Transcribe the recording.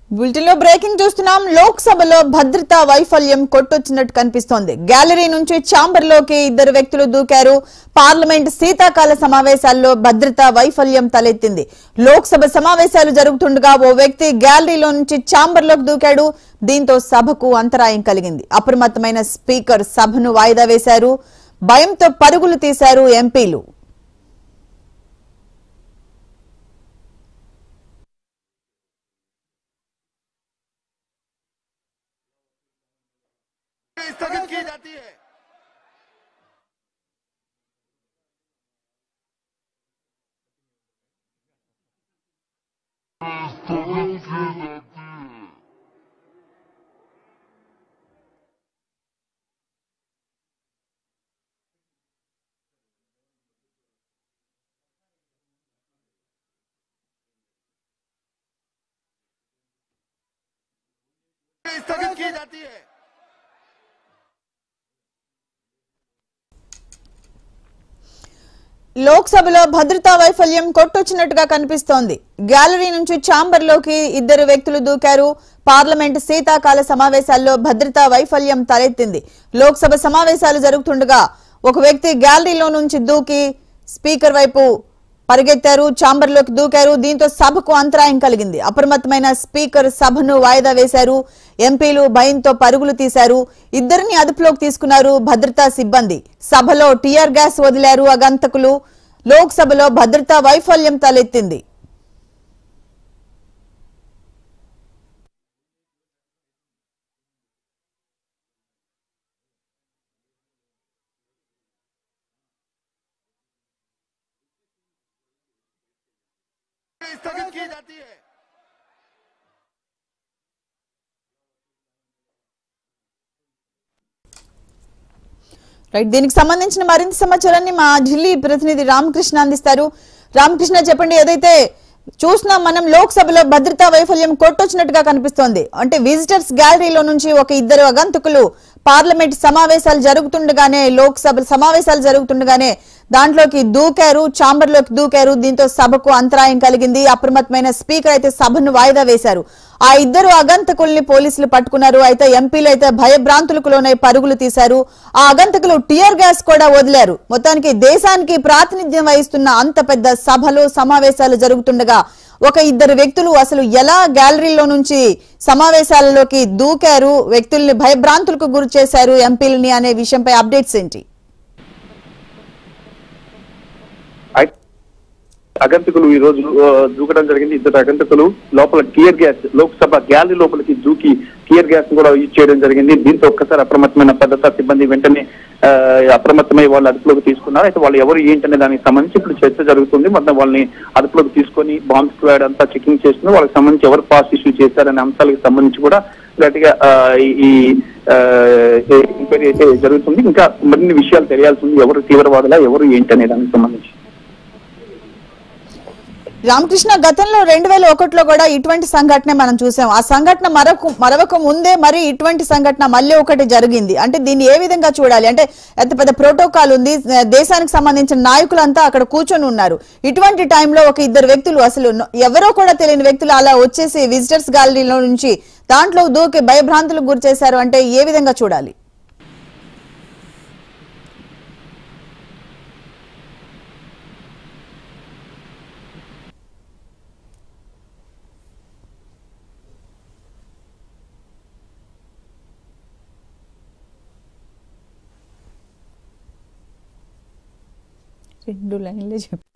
bulletin లో breaking చూస్తున్నాం లోక్సభలో భద్రతా వైఫల్యం కొట్టొచ్చినట్టు కనిపిస్తోంది గ్యాలరీ నుంచి ఛాంబర్ లోకి ఇద్దరు వ్యక్తులు దూకారు పార్లమెంట్ శీతాకాల సమావేశాల్లో భద్రతా వైఫల్యం తలెత్తింది లోక్సభ సమావేశాలు జరుగుతుండగా ఓ వ్యక్తి గ్యాలరీలో నుంచి ఛాంబర్ లోకి దూకాడు దీంతో సభకు అంతరాయం కలిగింది అప్రమత్తమైన స్పీకర్ సభను వాయిదా వేశారు భయంతో పరుగులు తీశారు ఎంపీలు स्थगित की जाती है स्थगित की जाती है లోక్సభలో భద్రతా వైఫల్యం కొట్టొచ్చినట్టుగా కనిపిస్తోంది గ్యాలరీ నుంచి ఛాంబర్ లోకి ఇద్దరు వ్యక్తులు దూకారు పార్లమెంట్ శీతాకాల సమావేశాల్లో భద్రతా వైఫల్యం తలెత్తింది లోక్సభ సమావేశాలు జరుగుతుండగా ఒక వ్యక్తి గ్యాలరీలో నుంచి దూకి స్పీకర్ వైపు పరిగెత్తారు ఛాంబర్లోకి దూకారు దీంతో సభకు అంతరాయం కలిగింది అప్రమత్తమైన స్పీకర్ సభను వాయిదా వేశారు ఎంపీలు భయంతో పరుగులు తీశారు ఇద్దరిని అదుపులోకి తీసుకున్నారు భద్రతా సిబ్బంది సభలో టీఆర్ గ్యాస్ వదిలారు అగంతకులు లోక్సభలో భద్రతా వైఫల్యం తలెత్తింది स्थगित की जाती है రైట్ దీనికి సంబంధించిన మరింత సమాచారాన్ని మా ఢిల్లీ ప్రతినిధి రామకృష్ణ అందిస్తారు రామకృష్ణ చెప్పండి ఏదైతే చూస్తున్నాం మనం లోక్సభలో భద్రతా వైఫల్యం కొట్టొచ్చినట్టుగా కనిపిస్తోంది అంటే విజిటర్స్ గ్యాలరీలో నుంచి ఒక ఇద్దరు అగంతకులు పార్లమెంట్ సమావేశాలు జరుగుతుండగానే లోక్సభ సమావేశాలు జరుగుతుండగానే దాంట్లోకి దూకారు ఛాంబర్ లోకి దూకారు దీంతో సభకు అంతరాయం కలిగింది అప్రమత్తమైన స్పీకర్ అయితే సభను వాయిదా వేశారు ఆ ఇద్దరు అగంతకుల్ని పోలీసులు పట్టుకున్నారు అయితే ఎంపీలు అయితే భయభ్రాంతులకు లోనై పరుగులు తీశారు ఆ అగంతకులు టియర్ గ్యాస్ కూడా వదిలారు మొత్తానికి దేశానికి ప్రాతినిధ్యం వహిస్తున్న అంత పెద్ద సభలు సమావేశాలు జరుగుతుండగా ఒక ఇద్దరు వ్యక్తులు అసలు ఎలా గ్యాలరీలో నుంచి సమావేశాలలోకి దూకారు వ్యక్తుల్ని భయభ్రాంతులకు గురి చేశారు ఎంపీలని అనే విషయంపై అప్డేట్స్ ఏంటి ఐ- అగంతకులు ఈ రోజు ఆ, దూకడం జరిగింది ఇద్దరు అగంతకులు లోపల టియర్ గ్యాస్ లోక్సభ గ్యాలరీ లోపలికి దూకి టియర్ గ్యాస్ కూడా యూజ్ చేయడం జరిగింది దీంతో ఒక్కసారి అప్రమత్తమైన భద్రతా సిబ్బంది వెంటనే ఆ, అప్రమత్తమై వాళ్ళు అదుపులోకి తీసుకున్నారు అయితే వాళ్ళు ఎవరు ఏంటనే దానికి సంబంధించి ఇప్పుడు చర్చ జరుగుతుంది మొత్తం వాళ్ళని అదుపులోకి తీసుకొని బాంబ్ స్క్వాడ్ అంతా చెకింగ్ చేస్తున్నారు వాళ్ళకి సంబంధించి ఎవరు పాస్ ఇష్యూ చేశారనే అంశాలకు సంబంధించి కూడా గట్టిగా ఆ, ఈ- ఈ ఎంక్వైరీ అయితే జరుగుతుంది ఇంకా మరిన్ని విషయాలు తెలియాల్సి ఉంది ఎవరు తీవ్రవాదులా ఎవరు ఏంటనే దానికి సంబంధించి రామకృష్ణ గతంలో రెండు వేల ఒకటిలో కూడా ఇటువంటి సంఘటన మనం చూసాం ఆ సంఘటన మరొక మరొక ముందే మరి ఇటువంటి సంఘటన మళ్ళీ ఒకటి జరిగింది అంటే దీన్ని ఏ విధంగా చూడాలి అంటే ఎంత పెద్ద ప్రోటోకాల్ ఉంది దేశానికి సంబంధించిన నాయకులంతా అక్కడ కూర్చొని ఉన్నారు ఇటువంటి టైంలో ఒక ఇద్దరు వ్యక్తులు అసలు న- ఎవరో కూడా తెలియని వ్యక్తులు అలా వచ్చేసి విజిటర్స్ గ్యాలరీలో నుంచి దాంట్లో దూకి భయభ్రాంతులకు గురి చేశారు అంటే ఏ విధంగా చూడాలి రెండు లైన్లే చెప్పు